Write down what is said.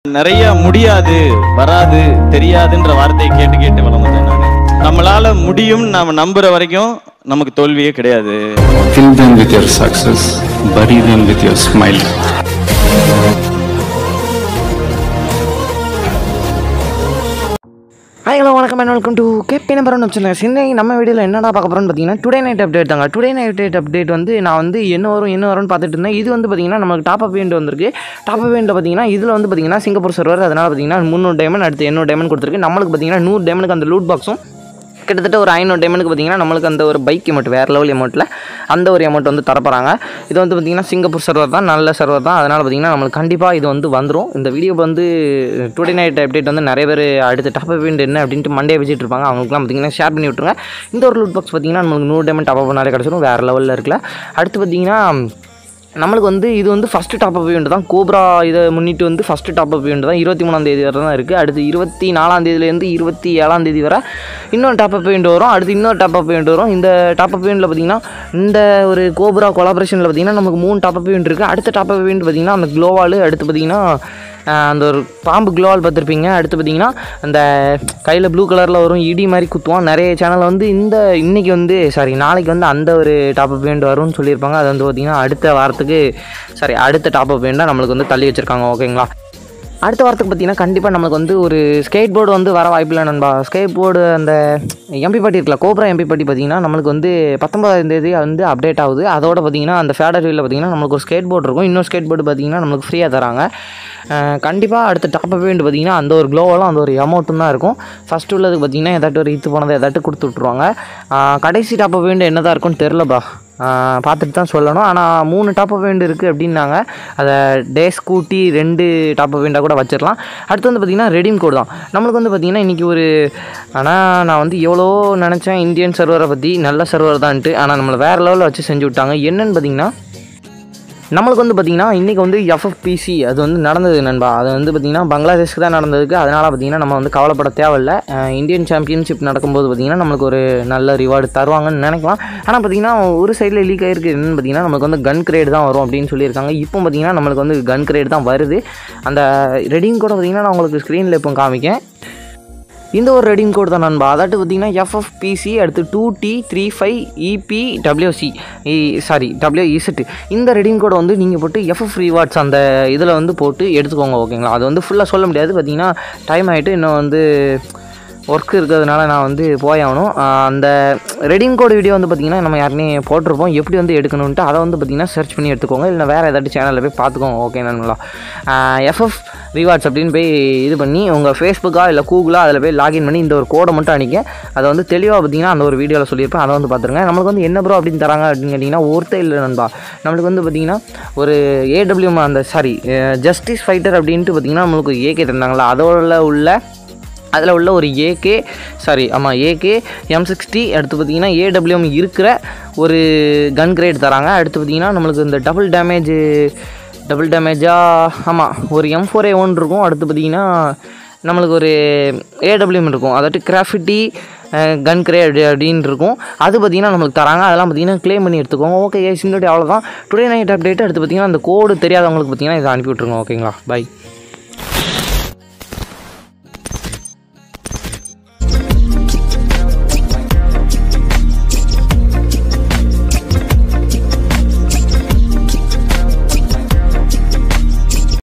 நிறைய முடியாது வராது தெரியாதுன்ற வார்த்தையை கேட்டு கேட்டு வளர்ந்தேன் நான் நம்மளால முடியும் நாம நம்புற வரைக்கும் நமக்கு தோல்வியே கிடையாது Fill them with your success, bury them with your smile. Hi hello வணக்கம் and welcome to KP number ஒன்று சொல்லுங்கள் சின்ன நம்ம வீடியோவில் என்னடா பார்க்க போகிறோம்னு பார்த்தீங்கன்னா டுடே நைட் அப்டேட் தாங்க டுடே நைட் அப்டேட் வந்து நான் வந்து என்ன வரும் என்ன வரும்னு பார்த்துட்டு இருந்தேன் இது வந்து பார்த்தீங்கன்னா நமக்கு டாப் அப் வேண்ட் வந்திருக்கு டாப் அப் வேண்டில் பார்த்தீங்கன்னா இதில் வந்து பார்த்தீங்கன்னா சிங்கப்பூர் சர்வர் அதனால் பார்த்தீங்கன்னா முந்நூறு டைமண்ட் அடுத்து எண்ணூறு டைமண்ட் கொடுத்துருக்கு நம்மளுக்கு பார்த்தீங்கன்னா நூறு டைமண்டுக்கு அந்த லூட் பாக்ஸும் கிட்டத்தட்ட ஒரு ஐநூறு டைமண்டுக்கு பார்த்தீங்கன்னா நம்மளுக்கு அந்த ஒரு பைக் அமௌண்ட் வேறு லெவல் அமௌண்ட்டில் அந்த ஒரு அமௌண்ட் வந்து தரப்போகிறாங்க இது வந்து பார்த்திங்கன்னா சிங்கப்பூர் சர்வர் தான் நல்ல சர்வர் தான் அதனால் பார்த்திங்கன்னா நம்மளுக்கு கண்டிப்பாக இது வந்து வந்துடும் இந்த வீடியோ வந்து டுடே நைட் அப்டேட் வந்து நிறைய பேர் அடுத்த டாப் அப் என்ன அப்படின்ட்டு மண்டே வச்சுட்டு இருப்பாங்க அவங்களுக்குலாம் பார்த்திங்கன்னா ஷேர் பண்ணி விட்ருங்க இந்த ஒரு லூட் பாக்ஸ் பார்த்திங்கன்னா நம்மளுக்கு நூறு டைமண்ட் டாப் அப் பண்ணாலே கிடச்சிரும் வேறு லெவலில் இருக்குல்ல அடுத்து பார்த்திங்கன்னா நம்மளுக்கு வந்து இது வந்து ஃபஸ்ட்டு டாப் அப் ஈவெண்ட் தான் கோப்ரா இதை முன்னிட்டு வந்து ஃபஸ்ட்டு டாப் அப் ஈவெண்ட் தான் இருபத்தி மூணாம் தேதி வரை தான் இருக்குது அடுத்து இருபத்தி நாலாம் தேதியிலேருந்து இருபத்தி ஏழாம் தேதி வரை இன்னொரு டாப் அப் ஈவெண்ட் வரும் அடுத்து இன்னொரு டாப் அப் ஈவெண்ட் வரும் இந்த டாப் அப் ஈவெண்ட்டில் பார்த்தீங்கன்னா இந்த ஒரு கோப்ரா கொலாபரேஷனில் பார்த்தீங்கன்னா நமக்கு மூணு டாப் அப் ஈவெண்ட் இருக்குது அடுத்த டாப் அப் ஈவெண்ட் பார்த்தீங்கன்னா அந்த க்ளோவால் அடுத்து பார்த்தீங்கன்னா ஆஹ் அந்த ஒரு பாம்பு க்ளோவால் பார்த்துருப்பீங்க அடுத்து பார்த்தீங்கன்னா அந்த கையில் ப்ளூ கலரில் வரும் இடி மாதிரி குத்துவான் நிறைய சேனலில் வந்து இந்த இன்னைக்கு வந்து சாரி நாளைக்கு வந்து அந்த ஒரு டாப் அப் வேண்ட் வரும்னு சொல்லியிருப்பாங்க அது வந்து பார்த்திங்கன்னா அடுத்த வாரத்துக்கு சாரி அடுத்த டாப் அப் வேண்டாக நம்மளுக்கு வந்து தள்ளி வச்சுருக்காங்க ஓகேங்களா அடுத்த வாரத்துக்கு பார்த்தீங்கன்னா கண்டிப்பாக நம்மளுக்கு வந்து ஒரு ஸ்கேட் போர்டு வந்து வர வாய்ப்பில்லை நண்பா ஸ்கேட் போர்டு அந்த எம்பி பாட்டி இருக்கல கோப்ரா எம்பி பாட்டி பார்த்தீங்கன்னா நம்மளுக்கு வந்து பத்தொன்பதாம் தேதி வந்து அப்டேட் ஆகுது அதோட பார்த்தீங்கன்னா அந்த ஃபேடர் வீலில் பார்த்தீங்கன்னா நம்மளுக்கு ஒரு ஸ்கேட் போர்டு இருக்கும் இன்னொரு ஸ்கேட் போர்டு பார்த்தீங்கன்னா நம்மளுக்கு ஃப்ரீயாக தராங்க கண்டிப்பாக அடுத்த டாப் அப் வேண்ட் பார்த்தீங்கன்னா அந்த ஒரு க்ளோவெல்லாம் அந்த ஒரு அமௌண்ட்டும் தான் இருக்கும் ஃபஸ்ட்டு உள்ளதுக்கு பார்த்தீங்கன்னா ஏதாட்டும் ஒரு இத்து போனதை ஏதாட்டும் கொடுத்து விட்ருவாங்க ஆஹ் கடைசி டாப் அப் வேண்ட் என்ன தான் இருக்கும்னு தெரிலப்பா பார்த்துட்டு தான் சொல்லணும் ஆனால் மூணு டாப் அப் வேண்ட் இருக்குது அப்படின்னாங்க அதை டே ஸ்கூட்டி ரெண்டு டாப் அப் வேண்டாக கூட வச்சிடலாம் அடுத்து வந்து பார்த்திங்கன்னா ரெடீம் கோடு தான் நம்மளுக்கு வந்து பார்த்திங்கன்னா இன்றைக்கி ஒரு ஆனால் நான் வந்து எவ்வளோ நினச்சேன் இந்தியன் சர்வரை பற்றி நல்ல சர்வர் தான்ட்டு ஆனால் நம்மளை வேறு லெவலில் வச்சு செஞ்சு விட்டாங்க என்னன்னு பார்த்தீங்கன்னா நம்மளுக்கு வந்து பார்த்திங்கன்னா இன்றைக்கி வந்து எஃப்எஃபிசி அது வந்து நடந்தது நண்பா அது வந்து பார்த்திங்கன்னா பங்களாதேஷ்க்கு தான் நடந்ததுக்கு அதனால் பார்த்திங்கன்னா நம்ம வந்து கவலைப்பட தேவையில்ல அஹ் இந்தியன் சாம்பியன்ஷிப் நடக்கும்போது பார்த்திங்கன்னா நம்மளுக்கு ஒரு நல்ல ரிவார்டு தருவாங்கன்னு நினைக்கலாம் ஆனால் பார்த்திங்கன்னா ஒரு சைடில் லீக் ஆகிருக்கு என்னன்னு பார்த்திங்கன்னா நமக்கு வந்து கன் கிரேட் தான் வரும் அப்படின்னு சொல்லியிருக்காங்க இப்போ பார்த்திங்கன்னா நம்மளுக்கு வந்து கன் கிரேட் தான் வருது அந்த ரெடிங் கூட பார்த்திங்கன்னா நான் உங்களுக்கு ஸ்க்ரீனில் இப்போ காமிக்கேன் இந்த ஒரு ரெடிங் கோட் தான் நண்பா அதாட்டு பார்த்தீங்கன்னா எஃப்எஃபிசி அடுத்து two D three five EB WC sorry W Z இந்த ரெடிங் கோடை வந்து நீங்கள் போட்டு எஃப்எஃப் ரிவார்ட்ஸ் அந்த இதில் வந்து போட்டு எடுத்துக்கோங்க ஓகேங்களா அது வந்து ஃபுல்லாக சொல்ல முடியாது பார்த்தீங்கன்னா டைம் ஆகிட்டு இன்னும் வந்து ஒர்க் இருக்கிறதுனால நான் வந்து போயாகணும் அந்த ரெடிங் கோட் வீடியோ வந்து பார்த்திங்கன்னா நம்ம யாருனே போட்டிருப்போம் எப்படி வந்து எடுக்கணுன்ட்டு அதை வந்து பார்த்திங்கன்னா சர்ச் பண்ணி எடுத்துக்கோங்க இல்லை வேறு ஏதாட்டும் சேனலில் போய் பார்த்துக்கோங்க ஓகே நண்பா எஃப்எஃப் ரிவார்ட்ஸ் அப்படின்னு போய் இது பண்ணி உங்கள் ஃபேஸ்புக்கா இல்லை கூகுளா அதில் போய் லாகின் பண்ணி இந்த ஒரு கோடை மட்டும் அணிக்க அதை வந்து தெளிவாக பார்த்தீங்கன்னா அந்த ஒரு வீடியோவில் சொல்லியிருப்பேன் அதை வந்து பார்த்துருங்க நம்மளுக்கு வந்து என்ன ப்ரோ அப்படின்னு தராங்க அப்படின்னு கேட்டிங்கன்னா ஒருத்தர் இல்லை நண்பா நம்மளுக்கு வந்து பார்த்திங்கன்னா ஒரு ஏடபிள்யூஎம் அந்த சாரி ஜஸ்டிஸ் ஃபைட்டர் அப்படின்ட்டு பார்த்திங்கன்னா நம்மளுக்கு ஏகே தந்தாங்களா அதோட உள்ள அதில் உள்ள ஒரு ஏகே சாரி ஆமாம் ஏகே எம் சிக்ஸ்டி அடுத்து பார்த்தீங்கன்னா ஏடபிள்யூஎம் இருக்கிற ஒரு கன் கிரேட் தராங்க அடுத்து பார்த்தீங்கன்னா நம்மளுக்கு இந்த டபுள் டேமேஜ் டபுள் டேமேஜாக ஆமாம் ஒரு எம் ஃபோர் ஏ ஒன் இருக்கும் அடுத்து பார்த்தீங்கன்னா நம்மளுக்கு ஒரு ஏடபிள்யூஎம் இருக்கும் அதாட்டு கிராஃபிட்டி கன் கிரேட் அப்படின்னு இருக்கும் அது பார்த்தீங்கன்னா நம்மளுக்கு தராங்க அதெல்லாம் பார்த்தீங்கன்னா க்ளைம் பண்ணி எடுத்துக்கோங்க ஓகே சின்னோடி அவ்வளோதான் டுடே நைட் அப்டேட் அடுத்து பார்த்தீங்கன்னா அந்த கோடு தெரியாதவங்களுக்கு பார்த்தீங்கன்னா இதை அனுப்பி விட்ருங்க ஓகேங்களா பை